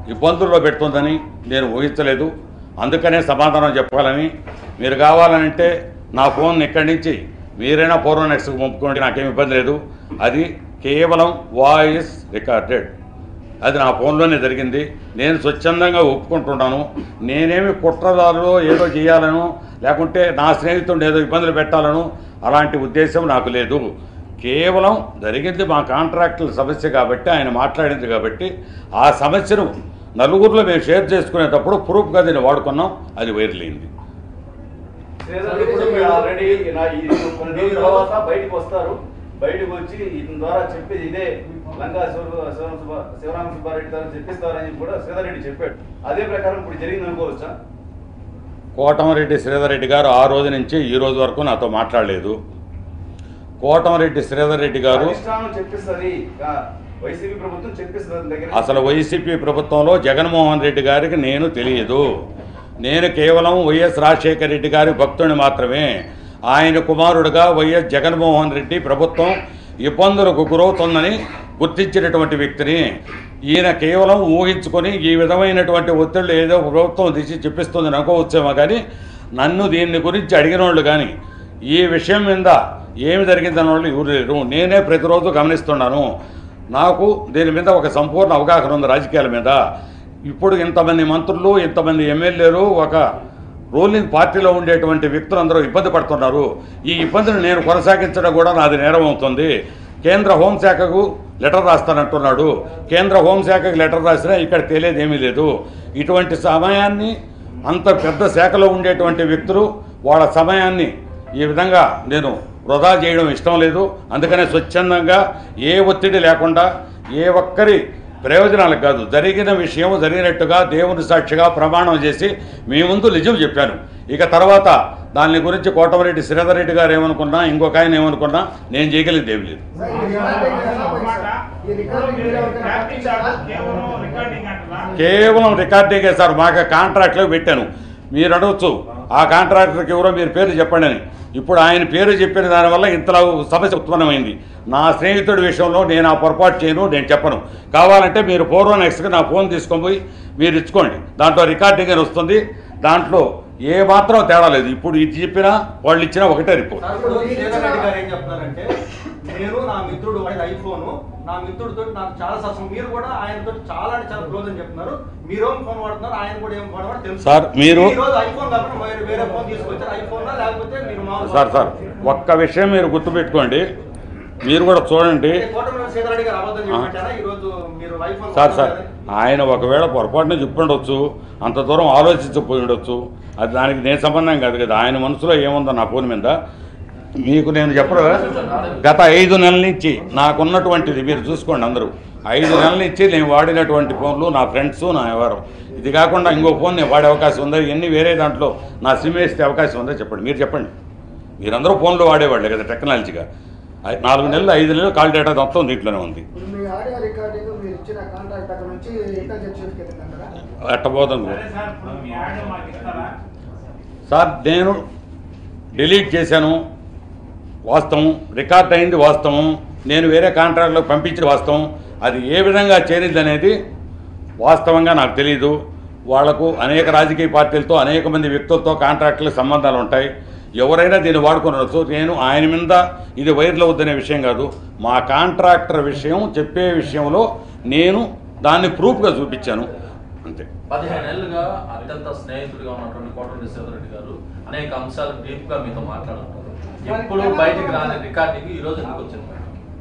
ఇబ్బందుల్లో పెడుతుందని నేను ఊహించలేదు అందుకనే సమాధానం చెప్పాలని మీరు కావాలంటే నా ఫోన్ ఇక్కడి నుంచి మీరైనా పూర్వం నెక్స్ట్కి పంపుకోండి నాకేం ఇబ్బంది లేదు అది కేవలం వాయిస్ రికార్డెడ్ అది నా ఫోన్లోనే జరిగింది నేను స్వచ్ఛందంగా ఒప్పుకుంటున్నాను నేనేమి కుట్రదారులో ఏదో చేయాలను లేకుంటే నా స్నేహితుడిని ఏదో ఇబ్బందులు పెట్టాలను అలాంటి ఉద్దేశం నాకు లేదు కేవలం జరిగింది మా కాంట్రాక్టుల సమస్య కాబట్టి ఆయన మాట్లాడింది కాబట్టి ఆ సమస్యను నలుగురిలో మేము షేర్ చేసుకునేటప్పుడు ప్రూఫ్గా దీన్ని వాడుకున్నాం అది వైరలైంది శ్రీధర్ ఇప్పుడు మీరు ఆల్రెడీ నా ఈ కొన్ని రోజుల తర్వాత బయటకు వస్తారు బయటకు వచ్చి ఇతని ద్వారా చెప్పేది ఇదే లంకా శివ- శివ- శివ- శివరామ సుబ్బారెడ్డి గారు చెప్పిస్తారని చెప్పి కూడా శ్రీధర్ రెడ్డి చెప్పాడు అదే ప్రకారం ఇప్పుడు జరిగింది అనుకోవచ్చా కోటమరెడ్డి శ్రీధర్ రెడ్డి గారు ఆ రోజు నుంచి ఈ రోజు వరకు నాతో మాట్లాడలేదు కోటమరెడ్డి శ్రీధర్ రెడ్డి గారు అధిష్టానం చెప్పిస్తుంది ఆ, వైసీపీ ప్రభుత్వం చెప్పిస్తుంది దగ్గర అసలు వైసీపీ ప్రభుత్వంలో జగన్మోహన్ రెడ్డి గారికి నేను తెలియదు నేను కేవలం వైఎస్ రాజశేఖర రెడ్డి గారి భక్తుని మాత్రమే ఆయన కుమారుడుగా వైఎస్ జగన్మోహన్ రెడ్డి ప్రభుత్వం ఇబ్బందులకు గురవుతుందని గుర్తించినటువంటి వ్యక్తిని ఈయన కేవలం ఊహించుకొని ఈ విధమైనటువంటి ఒత్తిళ్ళు ఏదో ప్రభుత్వం తీసి చెప్పిస్తుంది అనుకోవచ్చేమో కానీ నన్ను దీన్ని గురించి అడిగిన వాళ్ళు కానీ ఈ విషయం మీద ఏమి జరిగిందన్న వాళ్ళు ఎవరు లేరు నేనే ప్రతిరోజు గమనిస్తున్నాను నాకు దీని మీద ఒక సంపూర్ణ అవగాహన ఉంది రాజకీయాల మీద ఇప్పుడు ఇంతమంది మంత్రులు ఇంతమంది ఎమ్మెల్యేలు ఒక రూలింగ్ పార్టీలో ఉండేటువంటి వ్యక్తులు అందరూ ఇబ్బంది పడుతున్నారు ఈ ఇబ్బందిని నేను కొనసాగించడం కూడా నాది నేరం అవుతుంది కేంద్ర హోంశాఖకు లెటర్ రాస్తానంటున్నాడు కేంద్ర హోంశాఖకు లెటర్ రాసినా ఇక్కడ తెలియదు ఏమీ లేదు ఇటువంటి సమయాన్ని అంత పెద్ద శాఖలో ఉండేటువంటి వ్యక్తులు వాళ్ళ సమయాన్ని ఈ విధంగా నేను వృధా చేయడం ఇష్టం లేదు అందుకనే స్వచ్ఛందంగా ఏ ఒత్తిడి లేకుండా ఏ ఒక్కరి ప్రయోజనాలకు కాదు జరిగిన విషయం జరిగినట్టుగా దేవుని సాక్షిగా ప్రమాణం చేసి మీ ముందు నిజం చెప్పాను ఇక తర్వాత దాని గురించి కోటమరెడ్డి శ్రీధర్ రెడ్డి గారు ఏమనుకున్నా ఇంకొక ఆయన ఏమనుకున్నా నేను చేయగలిగింది ఏమి లేదు కేవలం రికార్డింగే సార్ మాకు కాంట్రాక్ట్లో పెట్టాను మీరు అడగచ్చు ఆ కాంట్రాక్టర్కి ఎవరో మీరు పేరు చెప్పండి అని ఇప్పుడు ఆయన పేరు చెప్పిన దానివల్ల ఇంతలో సమస్య ఉత్పన్నమైంది నా స్నేహితుడి విషయంలో నేను ఆ పొరపాటు చేయను నేను చెప్పను కావాలంటే మీరు పూర్వం నెక్స్ట్కి నా ఫోన్ తీసుకొని పోయి మీరు ఇచ్చుకోండి దాంట్లో రికార్డింగ్ అని వస్తుంది దాంట్లో ఏ మాత్రం తేడా లేదు ఇప్పుడు ఇది చెప్పినా వాళ్ళు ఇచ్చినా ఒకటే రిపోర్ట్ ఇప్పుడు శ్రీధర్ రెడ్డి గారు ఏం చెప్తున్నారంటే నేను నా మిత్రుడు వాడి ఐఫోన్ నా మిత్రుడితో నాకు చాలా సత్సం మీరు కూడా ఆయనతో చాలా అంటే చాలా క్లోజ్ అని చెప్తున్నారు మీరు ఏం ఫోన్ వాడుతున్నారు ఆయన కూడా ఏం ఫోన్ వాడు తెలుసు సార్, మీరు- ఈ రోజు ఐఫోన్ కాకుండా వేరే వేరే ఫోన్ తీసుకొచ్చారు ఐఫోన్ లేకపోతే మీరు మామూలు సార్ సార్ ఒక్క విషయం మీరు గుర్తుపెట్టుకోండి మీరు కూడా చూడండి అంటే కోటమిరెడ్డి శ్రీధర్ రెడ్డి గారు అబద్ధం చెప్పారా ఈ రోజు మీరు ఐఫోన్ సార్ సార్ వాడుతున్నారని? ఆయన ఒకవేళ పొరపాటున చెప్పుండొచ్చు అంత దూరం ఆలోచించకపోయి ఉండొచ్చు అది దానికి నేను సంబంధం కాదు కదా ఆయన మనసులో ఏముందో నా ఫోన్ మీద మీకు నేను చెప్పరా గత ఐదు నెలల నుంచి నాకున్నటువంటిది మీరు చూసుకోండి అందరూ ఐదు నెలల నుంచి నేను వాడినటువంటి ఫోన్లు నా ఫ్రెండ్స్ నా ఎవరు ఇది కాకుండా ఇంకో ఫోన్ నేను వాడే అవకాశం ఉందా ఇవన్నీ వేరే దాంట్లో నా సిమ్ వేస్తే అవకాశం ఉందా చెప్పండి మీరు చెప్పండి మీరందరూ ఫోన్లు వాడేవాళ్ళే కదా టెక్నాలజీగా ఐ- నాలుగు నెలలు ఐదు నెలలు కాల్ డేటా మొత్తం దీంట్లోనే ఉంది ఇప్పుడు మీ ఆడియో రికార్డింగ్ మీరు ఇచ్చిన కాంట్రాక్ట్ అక్కడ నుంచి ఇంటెలిజెన్స్ షీట్కి వెళ్ళిందంటారా ఎట్టబోతుంది సరే సార్ ఇప్పుడు మీ ఆడియో మాకు ఇస్తారా సార్ నేను డిలీట్ చేశాను వాస్తవం రికార్డ్ అయింది వాస్తవం నేను వేరే కాంట్రాక్ట్లో పంపించిన వాస్తవం అది ఏ విధంగా చేరింది అనేది వాస్తవంగా నాకు తెలియదు వాళ్లకు అనేక రాజకీయ పార్టీలతో అనేక మంది వ్యక్తులతో కాంట్రాక్టుల సంబంధాలు ఉంటాయి ఎవరైనా దీన్ని వాడుకునవచ్చు నేను ఆయన మీద ఇది వైరల్ అవుద్దనే విషయం కాదు మా కాంట్రాక్టర్ విషయం చెప్పే విషయంలో నేను దాన్ని ప్రూఫ్గా చూపించాను అంతే పదిహేను ఏళ్ళుగా అత్యంత స్నేహితుడిగా ఉన్నటువంటి కోటరెడ్డి శివరెడ్డి గారు అనేక అంశాలు డీప్ గా మీతో మాట్లాడుతున్నారు ఎప్పుడు బయటికి రాని రికార్డింగ్ ఈ రోజు ఎందుకు వచ్చింది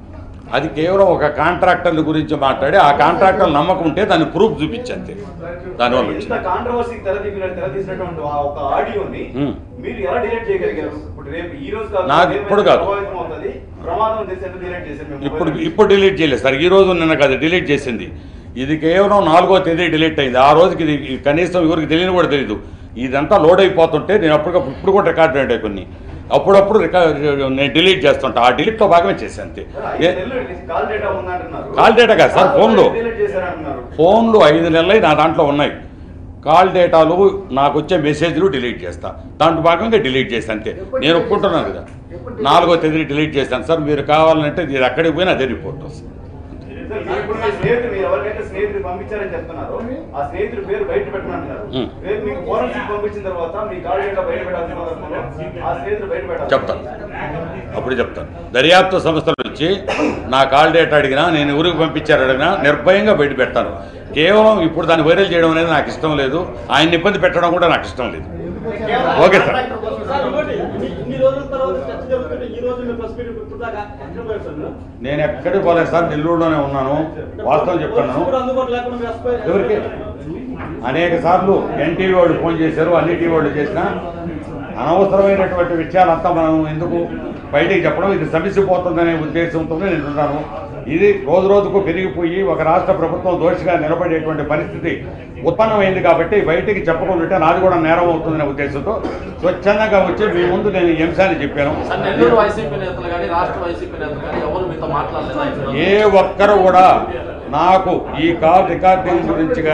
అది కేవలం ఒక కాంట్రాక్టర్ల గురించి మాట్లాడి ఆ కాంట్రాక్టర్ నమ్మకం ఉంటే దాన్ని ప్రూఫ్ చూపించంతే దానివల్ల ఇంత వచ్చింది కాంట్రవర్సీ తెరదీపిన తెరతీసినటువంటి ఆ ఒక ఆడియోని Hmm. మీరు ఎలా డిలీట్ చేయగలిగారు ఇప్పుడు రేపు ఈ రోజు కాదు నాకు రేపు ఇప్పుడు కాదు. ప్రభావితం అవుతుంది ప్రమాదం తెలిసి ఎంత డిలీట్ చేశారు మేము ఇప్పుడు ఇప్పుడు డిలీట్ చేయలేదు సార్ ఈ రోజు నిన్న కాదు డిలీట్ చేసింది ఇది కేవలం నాలుగో తేదీ డిలీట్ అయింది ఆ రోజుకి ఇది కనీసం ఎవరికి తెలియని కూడా తెలియదు ఇదంతా లోడ్ అయిపోతుంటే నేను అప్పటికప్పుడు ఇప్పుడు కూడా రికార్డు ఉంటాయి కొన్ని అప్పుడప్పుడు రికార్డ్ నేను డిలీట్ చేస్తుంటా ఆ డిలీట్తో భాగమే చేశాను అంతే ఏ- కాల్ డేటా ఉందంటున్నారు కాల్ డేటా కాదు సార్, ఫోన్లో. డిలీట్ చేశారంటున్నారు ఫోన్లు ఐదు నెలలై నా దాంట్లో ఉన్నాయి కాల్ డేటాలు నాకు వచ్చే మెసేజ్లు డిలీట్ చేస్తా దాంట్లో భాగంగా డిలీట్ చేస్తాను అంతే నేను ఒప్పుకుంటున్నాను కదా నాలుగో తేదీ డిలీట్ చేస్తాను సార్ మీరు కావాలంటే ఇది ఎక్కడికి పోయినా అదే రిపోర్ట్ వస్తుంది సార్, మీరు ఇప్పుడు మీ స్నేహితుడు మీరు ఎవరికైతే స్నేహితుడు పంపించారని చెప్తున్నారు ఆ స్నేహితుడి పేరు బయట పెట్టమంటున్నారు ఉం. రేపు మీకు ఫోరెన్సిక్ పంపించిన తర్వాత మీ కాల్ డేటా బయట పెట్టాల్సిన సందర్భంలో ఆ స్నేహితుడు బయట పెట్టాలి చెప్తాను అప్పుడు చెప్తాను దర్యాప్తు సంస్థల నుంచి నా కాల్ డేటా అడిగినా నేను ఊరికి పంపించారు అడిగినా నిర్భయంగా బయట పెడతాను కేవలం ఇప్పుడు దాన్ని వైరల్ చేయడం అనేది నాకు ఇష్టం లేదు ఆయన ఇబ్బంది పెట్టడం కూడా నాకు ఇష్టం లేదు ఓకే సార్ సార్, ఇంకోటి, ఇన్ని- ఇన్ని రోజుల తర్వాత చర్చ జరుగుతుంటే ఈ రోజు మీ ప్రెస్ మీట్ ఇప్పుడు దాకా ఎక్కడ పోయారు సార్ మీరు? నేను ఎక్కడికి పోలేదు సార్ నెల్లూరులోనే ఉన్నాను వాస్తవం చెప్తాను పోలీసులు కూడా అందుబాటులో లేకుండా మీరు అసలు- ఎవరికి అనేక సార్లు ఎన్టీవీ వాళ్ళు ఫోన్ చేశారు అన్ని టీవీ వాళ్ళు చేసినా అనవసరమైనటువంటి విషయాలంతా మనం ఎందుకు బయటికి చెప్పడం ఇది సమస్యపోతుందనే ఉద్దేశంతో నేను ఉన్నాను ఇది రోజు రోజుకు పెరిగిపోయి ఒక రాష్ట్ర ప్రభుత్వం దోషిగా నిలబడేటువంటి పరిస్థితి ఉత్పన్నమైంది కాబట్టి బయటికి చెప్పకుండా నాది కూడా నేరం అవుతుందనే ఉద్దేశంతో స్వచ్ఛందంగా వచ్చి మీ ముందు నేను ఈ అంశాన్ని చెప్పాను సార్ నెల్లూరు వైసీపీ నేతలు కానీ రాష్ట్ర వైసీపీ నేతలు కానీ ఎవరు మీతో మాట్లాడలేదా ఈ రోజు? ఏ ఒక్కరు కూడా నాకు ఈ కాల్ రికార్డింగ్ గురించి